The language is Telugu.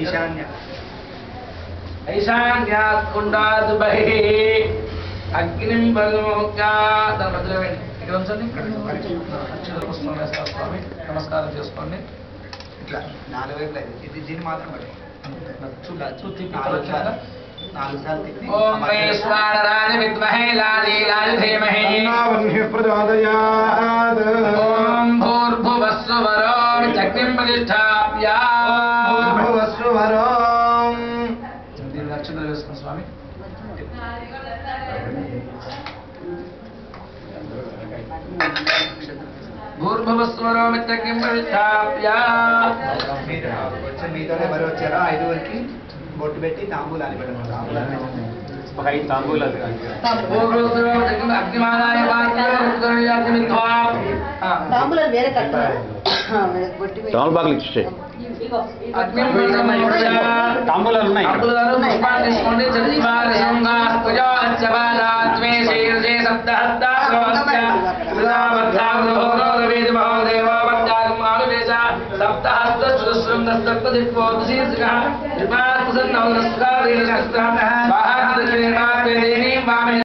ఈశాన్య ఐశాన్యాత్ కుండాద్ బహిః అగ్నిం బలముగా దాని మధ్యలో వేయండి ఇక్కడ ఉంచండి అక్షర పుష్పం వేస్తారు స్వామి నమస్కారం చేసుకోండి ఇట్లా నాలుగు వైపులా ఇది. ఇది దీన్ని మాత్రం పట్టు చుట్టూ చుట్టూ తిప్పి నాలుగు ఇక్కడ సార్లు నాలుగు సార్లు తిప్పి ఓం వైశ్వానరాయ విద్మహే లాలీలాయ ధీమహి ప్రచోదయాత్ ఓం భూర్భువస్సువరో చక్రిం ప్రతిష్టాప్య భూర్భువస్సువరం. దీన్ని అక్షతలు వేసుకోండి స్వామి భూర్భువస్సువరో చక్రిం ప్రతిష్టాప్య మీరు వచ్చే మీతోనే మరి వచ్చారా ఐదుగురికి బొట్టు పెట్టి తాంబూలాన్ని పెట్టండి తాంబూలాన్ని ఒక ఐదు తాంబూలాలు భూర్భువస్సువరో చక్రిం అగ్నిమానాయ పాత్రమిత్వా తాంబూలాలు వేరే కట్టారు బొట్టి మీద. తమలపాకులు ఇచ్చే అగ్నిం ప్రతిష్టాప్య తాంబూలాలు ఉన్నాయి ఇక్కడ. అప్పులు పుష్పాన్ని తీసుకోండి చతుర్వార శృంగాస్తుజో అచ్చబాలాత్మే శీర్షే సప్తహస్తాస్య విలామత్తాగ్రహోరోరవేద మహోదేవో వద్దాగం ఆనువేశ సప్తహస్త సుదశృంగస్తప్తదిక్పోతు శీర్షకః త్రిపాత్సన్నౌ నస్కారేణ శస్త్రః స్వాహా దక్షిణే మాత్రే దేవీం వామే